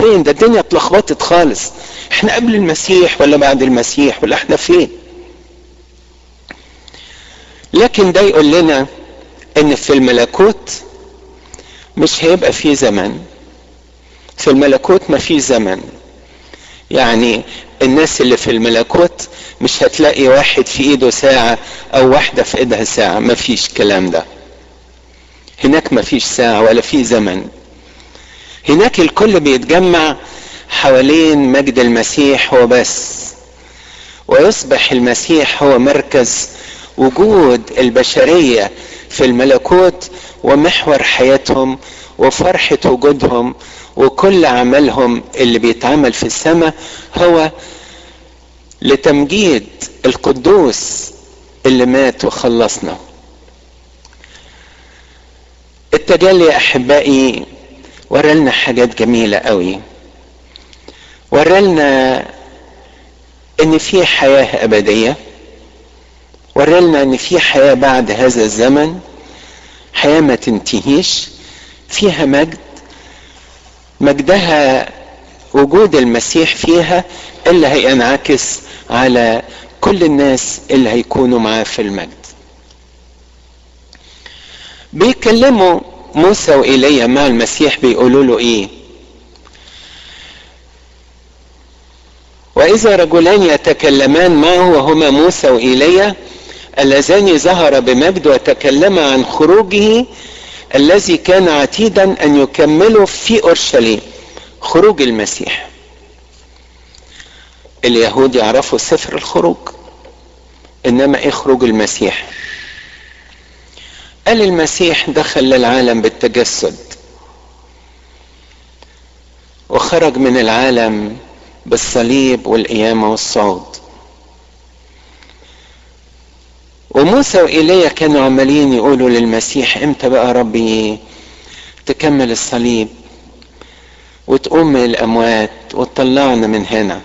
فين ده الدنيا اتلخبطت خالص احنا قبل المسيح ولا بعد المسيح ولا احنا فين لكن ده يقول لنا ان في الملكوت مش هيبقى في زمن في الملكوت ما في زمن يعني الناس اللي في الملكوت مش هتلاقي واحد في ايده ساعة او واحدة في ايدها ساعة ما فيش الكلام ده هناك ما فيش ساعة ولا في زمن هناك الكل بيتجمع حوالين مجد المسيح وبس ويصبح المسيح هو مركز وجود البشرية في الملكوت ومحور حياتهم وفرحة وجودهم وكل عملهم اللي بيتعمل في السماء هو لتمجيد القدوس اللي مات وخلصنا التجلي يا احبائي ورالنا حاجات جميلة قوي ورالنا ان في حياة ابدية ورالنا ان في حياة بعد هذا الزمن حياة ما تنتهيش فيها مجد مجدها وجود المسيح فيها اللي هينعكس على كل الناس اللي هيكونوا معاه في المجد بيكلموا موسى وإيليا مع المسيح بيقولوا له ايه وإذا رجلان يتكلمان معه وهما موسى وإيليا اللذان ظهر بمجد وتكلما عن خروجه الذي كان عتيدا أن يكمله في أورشليم خروج المسيح اليهود يعرفوا سفر الخروج إنما إيه خروج المسيح قال المسيح دخل للعالم بالتجسد وخرج من العالم بالصليب والقيامة والصعود وموسى وإيليا كانوا عمالين يقولوا للمسيح امتى بقى ربي تكمل الصليب وتقوم من الأموات وتطلعنا من هنا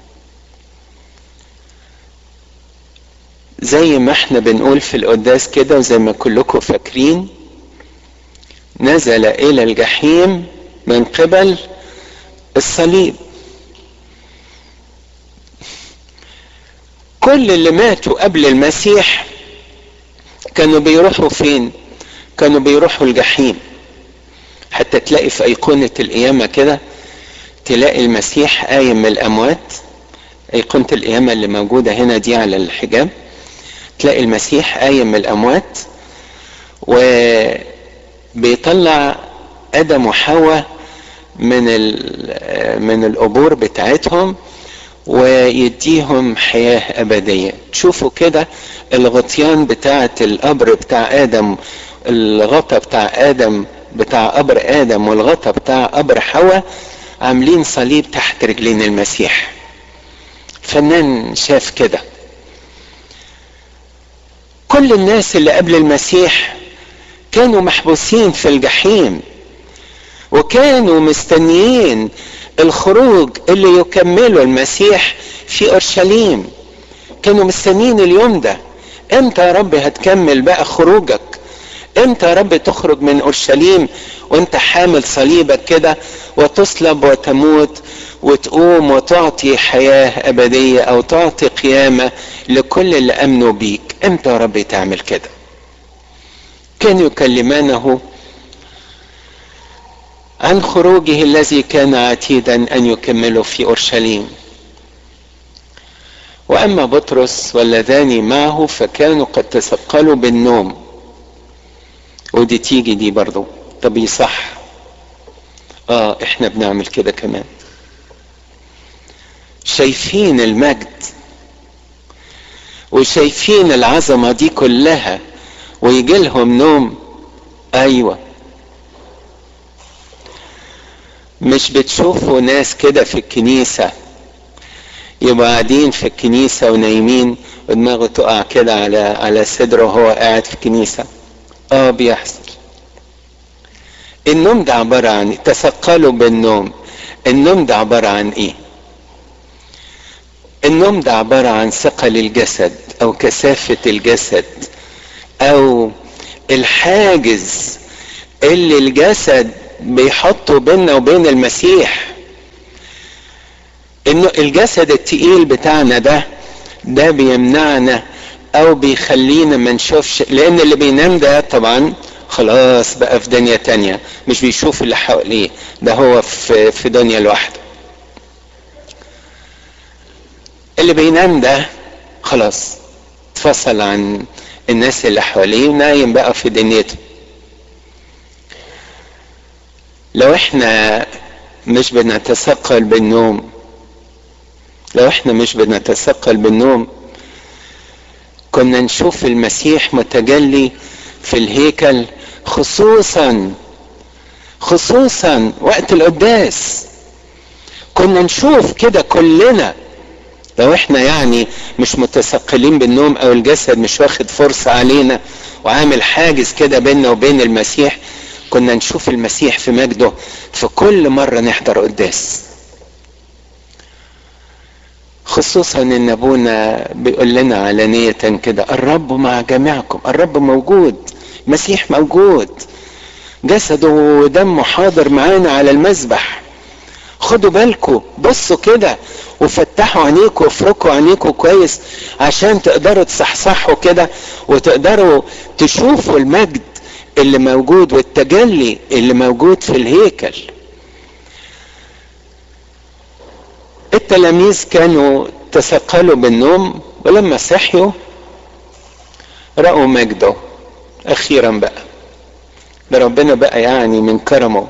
زي ما احنا بنقول في القداس كده وزي ما كلكم فاكرين نزل الى الجحيم من قبل الصليب كل اللي ماتوا قبل المسيح كانوا بيروحوا فين كانوا بيروحوا الجحيم حتى تلاقي في ايقونة القيامة كده تلاقي المسيح قايم من الاموات ايقونة القيامة اللي موجودة هنا دي على الحجاب تلاقي المسيح قايم من الاموات وبيطلع ادم وحواء من من القبور بتاعتهم ويديهم حياة أبدية تشوفوا كده الغطيان بتاعة القبر بتاع آدم الغطا بتاع آدم بتاع قبر آدم والغطا بتاع قبر حواء عاملين صليب تحت رجلين المسيح فنان شاف كده كل الناس اللي قبل المسيح كانوا محبوسين في الجحيم وكانوا مستنيين الخروج اللي يكمله المسيح في اورشليم كانوا مستنيين اليوم ده امتى يا رب هتكمل بقى خروجك امتى يا رب تخرج من اورشليم وانت حامل صليبك كده وتصلب وتموت وتقوم وتعطي حياة أبدية أو تعطي قيامة لكل اللي أمنوا بيك امتى يا رب تعمل كده كانوا يكلمانه عن خروجه الذي كان عتيدا أن يكمله في أورشليم وأما بطرس واللذان معه فكانوا قد تثقلوا بالنوم ودي تيجي دي برضو طب صح اه احنا بنعمل كده كمان شايفين المجد وشايفين العظمه دي كلها ويجي لهم نوم ايوه مش بتشوفوا ناس كده في الكنيسه يبقوا قاعدين في الكنيسه ونايمين ودماغه تقع كده على على صدره وهو قاعد في الكنيسه اه بيحصل النوم ده عباره عن تثقلوا بالنوم النوم ده عباره عن ايه النوم ده عبارة عن ثقل الجسد أو كثافة الجسد أو الحاجز اللي الجسد بيحطه بيننا وبين المسيح انه الجسد التقيل بتاعنا ده ده بيمنعنا او بيخلينا ما نشوفش لان اللي بينام ده طبعا خلاص بقى في دنيا تانية مش بيشوف اللي حواليه ده هو في, في دنيا لوحده اللي بينام ده خلاص اتفصل عن الناس اللي حواليه نايم بقى في دنيته لو احنا مش بنتثقل بالنوم لو احنا مش بنتثقل بالنوم كنا نشوف المسيح متجلي في الهيكل خصوصا خصوصا وقت القداس كنا نشوف كده كلنا لو احنا يعني مش متثقلين بالنوم او الجسد مش واخد فرصة علينا وعامل حاجز كده بيننا وبين المسيح كنا نشوف المسيح في مجده في كل مرة نحضر قداس خصوصا ان ابونا بيقول لنا علانية كده الرب مع جميعكم الرب موجود المسيح موجود جسده ودمه حاضر معانا على المذبح خدوا بالكم بصوا كده وفتحوا عينيكم وافركوا عينيكم كويس عشان تقدروا تصحصحوا كده وتقدروا تشوفوا المجد اللي موجود والتجلي اللي موجود في الهيكل التلاميذ كانوا تثقلوا بالنوم ولما صحيوا رأوا مجده أخيرا بقى ده ربنا بقى يعني من كرمه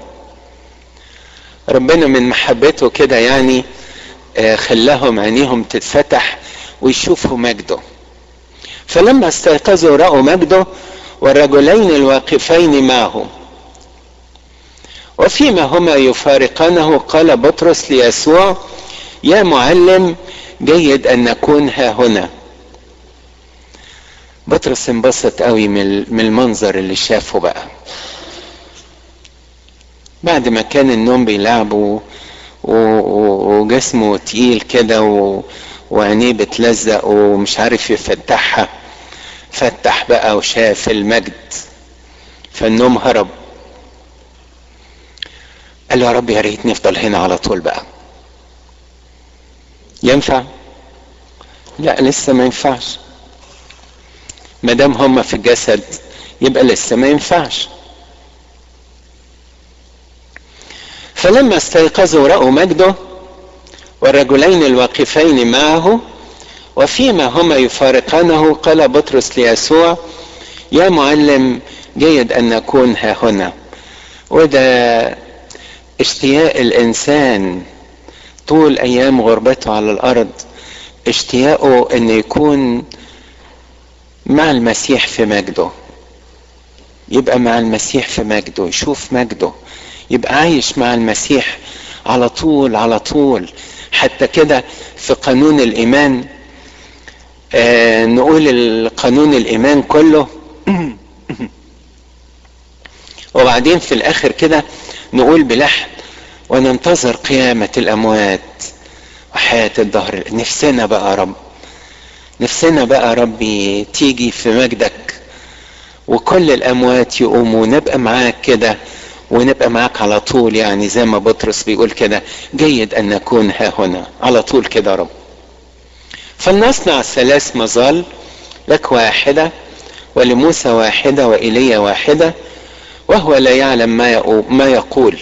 ربنا من محبته كده يعني خلاهم عينيهم تتفتح ويشوفوا مجده فلما استيقظوا رأوا مجده والرجلين الواقفين معه وفيما هما يفارقانه قال بطرس ليسوع يا معلم جيد ان نكون ها هنا بطرس انبسط قوي من المنظر اللي شافه بقى بعد ما كان النوم بيلعبه وجسمه تقيل كده وعينيه بتلزق ومش عارف يفتحها فتح بقى وشاف المجد فالنوم هرب قال له يا رب يا ريت نفضل هنا على طول بقى ينفع لا لسه ما ينفعش ما دام هم في الجسد يبقى لسه ما ينفعش فلما استيقظوا رأوا مجده والرجلين الواقفين معه وفيما هما يفارقانه قال بطرس ليسوع يا معلم جيد ان نكون ها هنا وده اشتياق الانسان طول ايام غربته على الارض اشتياقه ان يكون مع المسيح في مجده يبقى مع المسيح في مجده يشوف مجده يبقى عايش مع المسيح على طول على طول حتى كده في قانون الايمان آه نقول قانون الايمان كله وبعدين في الاخر كده نقول بلحن وننتظر قيامة الاموات وحياة الدهر نفسنا بقى رب نفسنا بقى ربي تيجي في مجدك وكل الاموات يقوموا نبقى معاك كده ونبقى معاك على طول يعني زي ما بطرس بيقول كده جيد ان نكون ها هنا على طول كده رب فلنصنع ثلاث مظال لك واحدة ولموسى واحدة وإيليا واحدة وهو لا يعلم ما ما يقول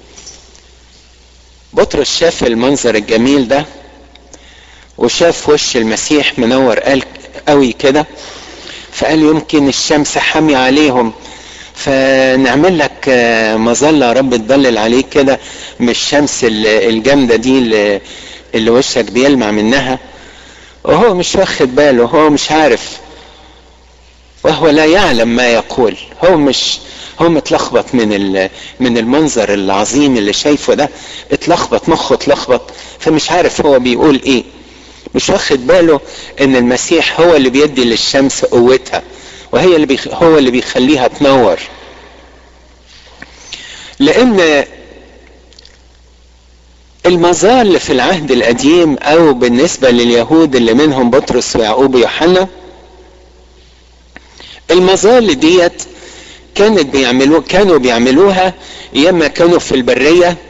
بطرس شاف المنظر الجميل ده وشاف وش المسيح منور قوي كده فقال يمكن الشمس حامية عليهم فنعمل لك مظلة يا رب تضلل عليك كده من الشمس الجامدة دي اللي, اللي وشك بيلمع منها وهو مش واخد باله هو مش عارف وهو لا يعلم ما يقول هو مش هو متلخبط من من المنظر العظيم اللي شايفه ده اتلخبط مخه اتلخبط فمش عارف هو بيقول ايه مش واخد باله ان المسيح هو اللي بيدي للشمس قوتها وهي اللي بيخ... هو اللي بيخليها تنور لان المظال في العهد القديم او بالنسبة لليهود اللي منهم بطرس ويعقوب ويوحنا المظال ديت كانت بيعملوا كانوا بيعملوها ايام ما كانوا في البرية